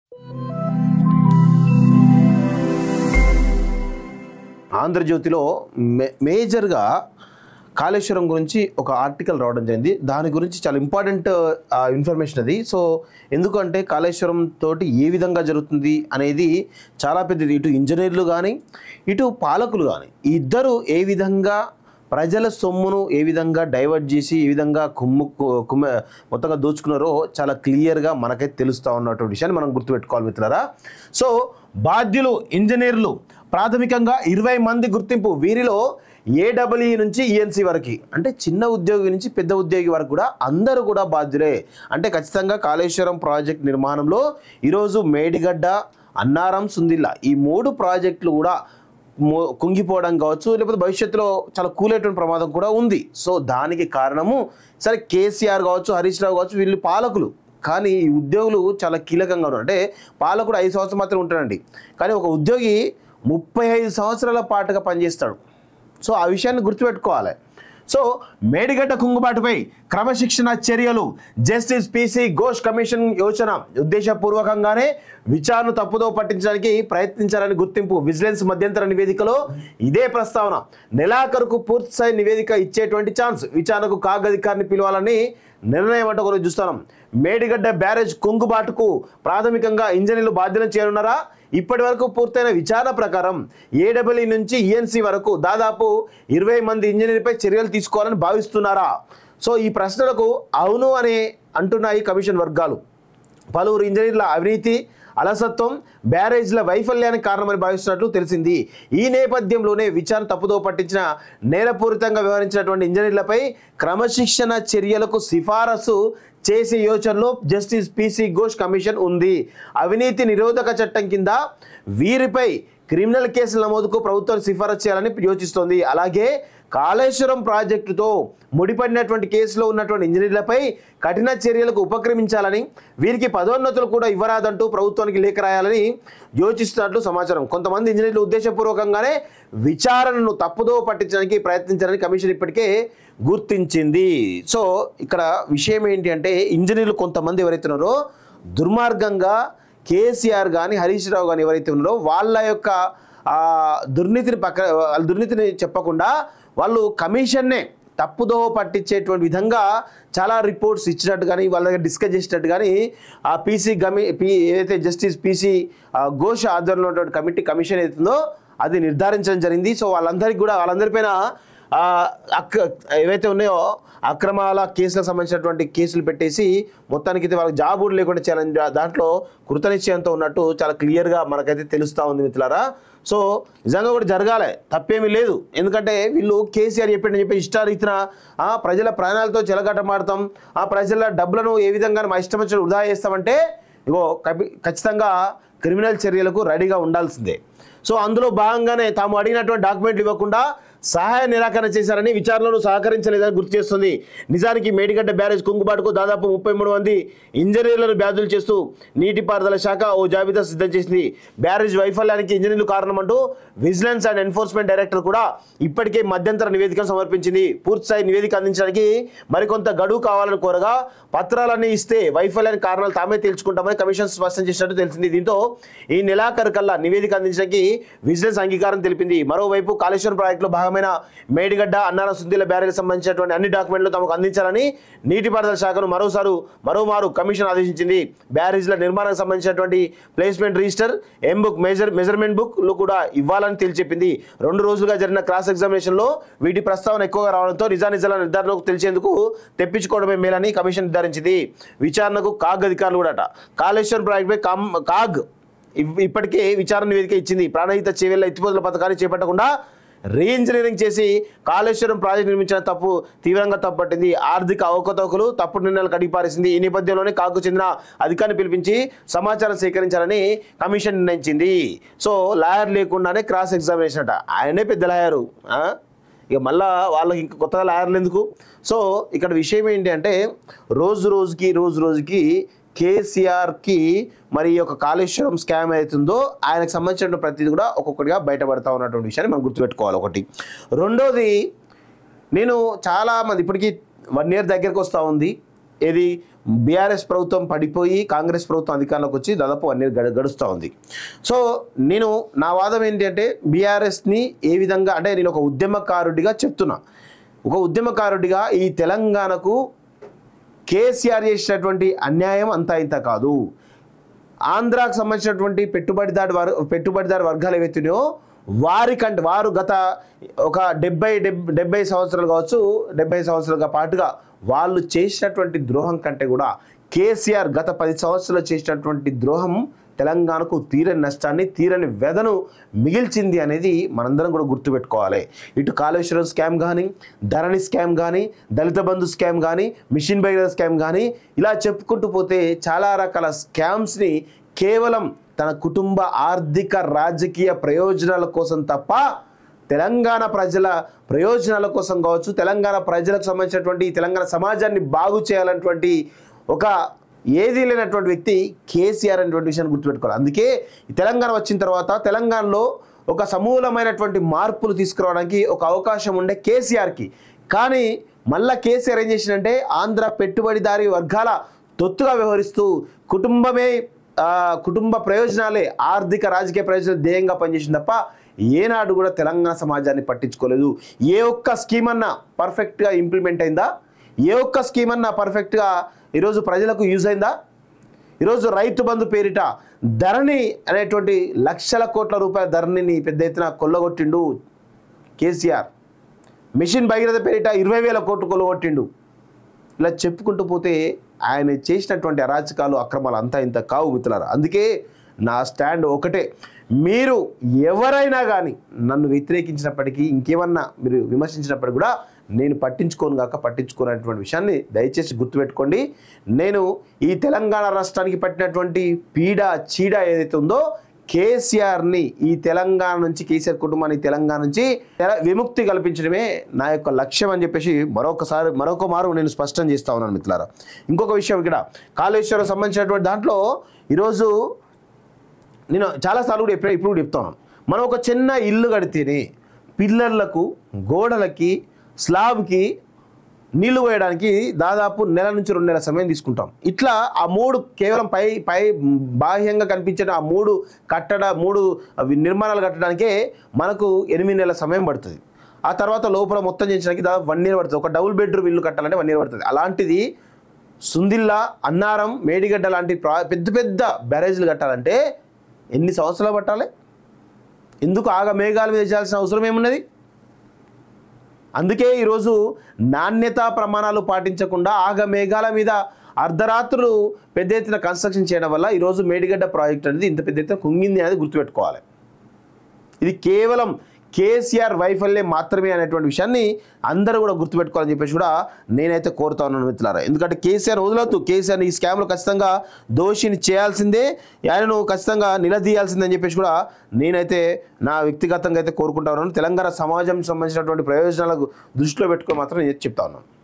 ఆంధ్రజ్యోతిలో మే మేజర్గా కాళేశ్వరం గురించి ఒక ఆర్టికల్ రావడం జరిగింది దాని గురించి చాలా ఇంపార్టెంట్ ఇన్ఫర్మేషన్ అది సో ఎందుకంటే కాళేశ్వరం తోటి ఏ విధంగా జరుగుతుంది అనేది చాలా పెద్దది ఇటు ఇంజనీర్లు కానీ ఇటు పాలకులు కానీ ఇద్దరు ఏ విధంగా ప్రజల సొమ్మును ఏ విధంగా డైవర్ట్ చేసి ఏ విధంగా కుమ్ము కు- కుమ్మ మొత్తంగా దోచుకున్నారో చాలా క్లియర్గా మనకైతే తెలుస్తూ ఉన్నటువంటి విషయాన్ని మనం గుర్తుపెట్టుకోవాలి మిత్రులారా సో బాధ్యులు ఇంజనీర్లు ప్రాథమికంగా ఇరవై మంది గుర్తింపు వీరిలో ఏడబ్ల్యూ నుంచి ఈఎన్సీ వరకు అంటే చిన్న ఉద్యోగి నుంచి పెద్ద ఉద్యోగి వరకు కూడా అందరూ కూడా బాధ్యులే అంటే ఖచ్చితంగా కాళేశ్వరం ప్రాజెక్ట్ నిర్మాణంలో ఈరోజు మేడిగడ్డ అన్నారం సుందిల్లా ఈ మూడు ప్రాజెక్టులు కూడా మో- కుంగిపోవడం కావచ్చు లేకపోతే భవిష్యత్తులో చాలా కూలేటువంటి ప్రమాదం కూడా ఉంది సో దానికి కారణము సరే కేసీఆర్ కావచ్చు హరీష్ రావు కావచ్చు వీళ్ళు పాలకులు కానీ ఈ ఉద్యోగులు చాలా కీలకంగా ఉన్నారు అంటే పాలకుడు ఐదు సంవత్సరాలు మాత్రం ఉంటాడండి కానీ ఒక ఉద్యోగి ముప్పై ఐదు సంవత్సరాల పాటుగా పనిచేస్తాడు సో ఆ విషయాన్ని గుర్తుపెట్టుకోవాలి సో మేడిగడ్డ కుంగుబాటుపై క్రమశిక్షణ చర్యలు జస్టిస్ పిసి ఘోష్ కమిషన్ యోచన ఉద్దేశపూర్వకంగానే విచారణ తప్పుదో పట్టించడానికి ప్రయత్నించాలని గుర్తింపు విజిలెన్స్ మధ్యంతర నివేదికలో ఇదే ప్రస్తావన నెలాఖరుకు పూర్తిస్థాయి నివేదిక ఇచ్చేటువంటి ఛాన్స్ విచారణకు కాగధికారిని పిలవాలని నిర్ణయం అంటే ఒకరోజు చూస్తున్నాం మేడిగడ్డ బ్యారేజ్ కుంగుబాటుకు ప్రాథమికంగా ఇంజనీర్లు బాధ్యతలు చేరున్నారా ఇప్పటి వరకు పూర్తయిన విచారణ ప్రకారం ఏడబ్ల్యూ నుంచి ఈఎన్సీ వరకు దాదాపు ఇరవై మంది ఇంజనీర్పై చర్యలు తీసుకోవాలని భావిస్తున్నారా సో ఈ ప్రశ్నలకు అవును అని అంటున్నాయి కమిషన్ వర్గాలు పలువురు ఇంజనీర్ల అవినీతి అలసత్వం బ్యారేజ్ల వైఫల్యానికి కారణమని భావిస్తున్నట్లు తెలిసింది ఈ నేపథ్యంలోనే విచారణ తప్పుదో పట్టించిన నేరపూరితంగా వ్యవహరించినటువంటి ఇంజనీర్లపై క్రమశిక్షణ చర్యలకు సిఫారసు చేసే యోచనలో జస్టిస్ పిసి ఘోష్ కమిషన్ ఉంది అవినీతి నిరోధక చట్టం కింద వీరిపై క్రిమినల్ కేసుల నమోదుకు ప్రభుత్వం సిఫారసు చేయాలని యోచిస్తోంది అలాగే కాళేశ్వరం ప్రాజెక్టుతో ముడిపడినటువంటి కేసులో ఉన్నటువంటి ఇంజనీర్లపై కఠిన చర్యలకు ఉపక్రమించాలని వీరికి పదోన్నతులు కూడా ఇవ్వరాదంటూ ప్రభుత్వానికి లేఖ రాయాలని యోచిస్తున్నట్లు సమాచారం కొంతమంది ఇంజనీర్లు ఉద్దేశపూర్వకంగానే విచారణను తప్పుదో పట్టించడానికి ప్రయత్నించాలని కమిషన్ ఇప్పటికే గుర్తించింది సో ఇక్కడ విషయం ఏంటి అంటే ఇంజనీర్లు కొంతమంది ఎవరైతే ఉన్నారో దుర్మార్గంగా కేసీఆర్ కానీ హరీష్ రావు కానీ ఎవరైతే ఉన్నారో వాళ్ళ యొక్క ఆ, దుర్నీతిని పక్క వాళ్ళ దుర్నీతిని చెప్పకుండా వాళ్ళు కమిషన్నే తప్పుదో పట్టించేటువంటి విధంగా చాలా రిపోర్ట్స్ ఇచ్చినట్టు కానీ వాళ్ళ దగ్గర డిస్కస్ చేసినట్టు కానీ ఆ పీసీ గమి పీ ఏదైతే జస్టిస్ పీసీ ఘోష్ ఆధ్వర్యంలో ఉన్నటువంటి కమిటీ కమిషన్ ఏదైతుందో అది నిర్ధారించడం జరిగింది సో వాళ్ళందరికీ కూడా వాళ్ళందరిపైన ఆ, అక్ ఏవైతే ఉన్నాయో అక్రమాల కేసులకు సంబంధించినటువంటి కేసులు పెట్టేసి మొత్తానికి అయితే వాళ్ళకి జాబ్ కూడా లేకుండా చేయాలని దా- దాంట్లో కృతనిశ్చయంతో ఉన్నట్టు చాలా క్లియర్గా మనకైతే తెలుస్తూ ఉంది మిత్రులారా సో నిజంగా కూడా జరగాలి తప్పేమీ లేదు ఎందుకంటే వీళ్ళు కేసీఆర్ చెప్పండి చెప్పి ఇష్టారీతిన ఆ ప్రజల ప్రాణాలతో చెలగటమాడతాం ఆ ప్రజల డబ్బులను ఏ విధంగా మా ఇష్టం వచ్చిన వృధా చేస్తామంటే ఇగో కపి- ఖచ్చితంగా క్రిమినల్ చర్యలకు రెడీగా ఉండాల్సిందే సో అందులో భాగంగానే తాము అడిగినటువంటి డాక్యుమెంట్లు ఇవ్వకుండా సహాయ నిరాకరణ చేశారని విచారణలో సహకరించలేదని గుర్తు చేస్తుంది నిజానికి మేడిగడ్డ బ్యారేజ్ కుంగుబాటుకు దాదాపు ముప్పై మూడు మంది ఇంజనీర్లను బ్యాధులు చేస్తూ నీటిపారుదల శాఖ ఓ జాబితా సిద్ధం చేసింది బ్యారేజ్ వైఫల్యానికి ఇంజనీర్లు కారణమంటూ విజిలెన్స్ అండ్ ఎన్ఫోర్స్మెంట్ డైరెక్టర్ కూడా ఇప్పటికే మధ్యంతర నివేదికను సమర్పించింది పూర్తిస్థాయి నివేదిక అందించడానికి మరికొంత గడువు కావాలని కోరగా పత్రాలన్నీ ఇస్తే వైఫల్యానికి కారణాలు తామే తేల్చుకుంటామని కమిషన్ స్పష్టం చేసినట్టు తెలిసింది దీంతో ఈ నెలాఖరు కల్లా నివేదిక అందించడానికి విజిలెన్స్ అంగీకారం తెలిపింది మరోవైపు కాళేశ్వరం ప్రాజెక్టులో భాగమైన మేడిగడ్డ అన్నార సుద్దిల బ్యారేజ్ సంబంధించినటువంటి అన్ని డాక్యుమెంట్లు తమకు అందించాలని నీటిపారుదల శాఖను మరోసారి మరోమారు కమిషన్ ఆదేశించింది బ్యారేజ్ల నిర్మాణానికి సంబంధించినటువంటి placement register M book measure measurement బుక్లు కూడా ఇవ్వాలని తెలిచెప్పింది రెండు రోజులుగా జరిగిన క్రాస్ ఎగ్జామినేషన్లో వీటి ప్రస్తావన ఎక్కువగా రావడంతో నిజానిజాల నిర్ధారణకు తెలిసేందుకు తెప్పించుకోవడమే మేలని కమిషన్ నిర్ధారించింది విచారణకు కాగ్ అధికారులు కూడా కాళేశ్వరం ప్రాజెక్టుపై కామ్ కాగ్ ఇవ్- ఇప్పటికే విచారణ నివేదిక ఇచ్చింది ప్రాణహిత చేవెళ్ల ఎత్తిపోతల పథకాన్ని చేపట్టకుండా రీఇంజనీరింగ్ చేసి కాళేశ్వరం ప్రాజెక్టు నిర్మించిన తప్పు తీవ్రంగా తప్పట్టింది ఆర్థిక అవకతవకలు తప్పుడు నిర్ణయాలు కడిగిపారేసింది ఈ నేపథ్యంలోనే కాకు చెందిన అధికారిని పిలిపించి సమాచారం సేకరించాలని కమిషన్ నిర్ణయించింది సో లాయర్ లేకుండానే క్రాస్ ఎగ్జామినేషన్ అట ఆయనే పెద్ద లాయరు ఆ? ఇక మళ్ళా వాళ్ళకి ఇంకా కొత్తగా లాయర్లు ఎందుకు సో ఇక్కడ విషయం ఏంటి అంటే రోజు రోజుకి రోజు రోజుకి కేసీఆర్కి మరి ఈ యొక్క కాళేశ్వరం స్కామ్ అవుతుందో ఆయనకు సంబంధించిన ప్రతిదీ కూడా ఒక్కొక్కటిగా బయటపడతా ఉన్నటువంటి విషయాన్ని మనం గుర్తుపెట్టుకోవాలి ఒకటి రెండోది నేను చాలా మంది ఇప్పటికీ వన్ ఇయర్ దగ్గరకు వస్తూ ఉంది ఏది బీఆర్ఎస్ ప్రభుత్వం పడిపోయి కాంగ్రెస్ ప్రభుత్వం అధికారంలోకి వచ్చి దాదాపు వన్ ఇయర్ గడ గడుస్తూ ఉంది సో నేను నా వాదం ఏంటి అంటే బీఆర్ఎస్ని ఏ విధంగా అంటే నేను ఒక ఉద్యమకారుడిగా చెప్తున్నా ఒక ఉద్యమకారుడిగా ఈ తెలంగాణకు కేసీఆర్ చేసినటువంటి అన్యాయం అంతా ఇంత కాదు ఆంధ్రాకు సంబంధించినటువంటి పెట్టుబడిదారు వర్ పెట్టుబడిదారు వర్గాలు ఏవైతున్నాయో వారికంటే వారు గత ఒక డెబ్బై డెబ్ డెబ్బై సంవత్సరాలు కావచ్చు డెబ్బై సంవత్సరాలుగా పాటుగా వాళ్ళు చేసినటువంటి ద్రోహం కంటే కూడా కేసీఆర్ గత పది సంవత్సరాలు చేసినటువంటి ద్రోహం తెలంగాణకు తీరని నష్టాన్ని తీరని వెదను మిగిల్చింది అనేది మనందరం కూడా గుర్తుపెట్టుకోవాలి ఇటు కాళేశ్వరం స్కామ్ కానీ ధరణి స్కామ్ కానీ దళిత బంధు స్కామ్ కానీ మిషన్ బైర స్కామ్ కానీ ఇలా చెప్పుకుంటూ పోతే చాలా రకాల స్కామ్స్ని కేవలం తన కుటుంబ ఆర్థిక రాజకీయ ప్రయోజనాల కోసం తప్ప తెలంగాణ ప్రజల ప్రయోజనాల కోసం కావచ్చు తెలంగాణ ప్రజలకు సంబంధించినటువంటి తెలంగాణ సమాజాన్ని బాగు చేయాలన్నటువంటి ఒక ఏదీ లేనటువంటి వ్యక్తి కేసీఆర్ అనేటువంటి విషయాన్ని గుర్తుపెట్టుకోవాలి అందుకే ఈ తెలంగాణ వచ్చిన తర్వాత తెలంగాణలో ఒక సమూలమైనటువంటి మార్పులు తీసుకురావడానికి ఒక అవకాశం ఉండే కేసీఆర్కి కానీ మళ్ళా కేసీఆర్ ఏం చేసిందంటే ఆంధ్ర పెట్టుబడిదారి వర్గాల తొత్తుగా వ్యవహరిస్తూ కుటుంబమే ఆ, కుటుంబ ప్రయోజనాలే ఆర్థిక రాజకీయ ప్రయోజనాలు ధ్యేయంగా పనిచేసింది తప్ప ఏనాడు కూడా తెలంగాణ సమాజాన్ని పట్టించుకోలేదు ఏ ఒక్క స్కీమ్ అన్నా పర్ఫెక్ట్గా ఇంప్లిమెంట్ అయిందా ఏ ఒక్క స్కీమ్ అన్నా పర్ఫెక్ట్గా ఈరోజు ప్రజలకు యూజ్ అయిందా ఈరోజు రైతు బంధు పేరిట ధరణి అనేటువంటి లక్షల కోట్ల రూపాయల ధరణిని పెద్ద ఎత్తున కొల్లగొట్టిండు కేసీఆర్ మిషన్ భగీరథ పేరిట ఇరవై వేల కోట్లు కొల్లగొట్టిండు ఇలా చెప్పుకుంటూ పోతే ఆయన చేసినటువంటి అరాచకాలు అక్రమాలు అంతా ఇంత కావు మిత్రులారా అందుకే నా స్టాండ్ ఒకటే మీరు ఎవరైనా కానీ నన్ను వ్యతిరేకించినప్పటికీ ఇంకేమన్నా మీరు విమర్శించినప్పటికీ కూడా నేను పట్టించుకోను కాక పట్టించుకోనటువంటి విషయాన్ని దయచేసి గుర్తుపెట్టుకోండి నేను ఈ తెలంగాణ రాష్ట్రానికి పట్టినటువంటి పీడ చీడ ఏదైతే ఉందో కేసీఆర్ని ఈ తెలంగాణ నుంచి కేసీఆర్ కుటుంబానికి తెలంగాణ నుంచి తెల- విముక్తి కల్పించడమే నా యొక్క లక్ష్యం అని చెప్పేసి మరొకసారి మరొక మారు నేను స్పష్టం చేస్తా ఉన్నాను మిత్రులారా ఇంకొక విషయం ఇక్కడ కాళేశ్వరం సంబంధించినటువంటి దాంట్లో ఈరోజు నేను చాలాసార్లు కూడా ఎప్పుడు ఇప్పుడు కూడా చెప్తాను మనం ఒక చిన్న ఇల్లు కడితేనే పిల్లర్లకు గోడలకి స్లాబ్కి నీళ్లు పోయడానికి దాదాపు నెల నుంచి రెండు నెలల సమయం తీసుకుంటాం ఇట్లా ఆ మూడు కేవలం పై పై బాహ్యంగా కనిపించే ఆ మూడు కట్టడ మూడు అవి నిర్మాణాలు కట్టడానికే మనకు ఎనిమిది నెలల సమయం పడుతుంది ఆ తర్వాత లోపల మొత్తం చేయించడానికి దాదాపు వన్ ఇయర్ పడుతుంది ఒక డబుల్ బెడ్రూమ్ ఇల్లు కట్టాలంటే వన్ ఇయర్ పడుతుంది అలాంటిది సుందిల్లా అన్నారం మేడిగడ్డ లాంటి ప్రా- పెద్ద పెద్ద బ్యారేజ్లు కట్టాలంటే ఎన్ని సంవత్సరాలు పట్టాలి ఎందుకు ఆగ మేఘాల మీద చేయాల్సిన అవసరం ఏమున్నది అందుకే ఈరోజు నాణ్యతా ప్రమాణాలు పాటించకుండా ఆగ మేఘాల మీద అర్ధరాత్రులు పెద్ద ఎత్తున కన్స్ట్రక్షన్ చేయడం వల్ల ఈరోజు మేడిగడ్డ ప్రాజెక్ట్ అనేది ఇంత పెద్ద ఎత్తున కుంగింది అనేది గుర్తుపెట్టుకోవాలి ఇది కేవలం కేసీఆర్ వైఫల్యం మాత్రమే అనేటువంటి విషయాన్ని అందరూ కూడా గుర్తుపెట్టుకోవాలని చెప్పేసి కూడా నేనైతే కోరుతా ఉన్నాను మిత్రులారా ఎందుకంటే కేసీఆర్ వదలొద్దు కేసీఆర్ని ఈ స్కామ్లో ఖచ్చితంగా దోషిని చేయాల్సిందే ఆయనను ఖచ్చితంగా నిలదీయాల్సిందే అని చెప్పేసి కూడా నేనైతే నా వ్యక్తిగతంగా అయితే కోరుకుంటా ఉన్నాను తెలంగాణ సమాజం సంబంధించినటువంటి ప్రయోజనాలకు దృష్టిలో పెట్టుకొని మాత్రం నేను చెప్తా ఉన్నాను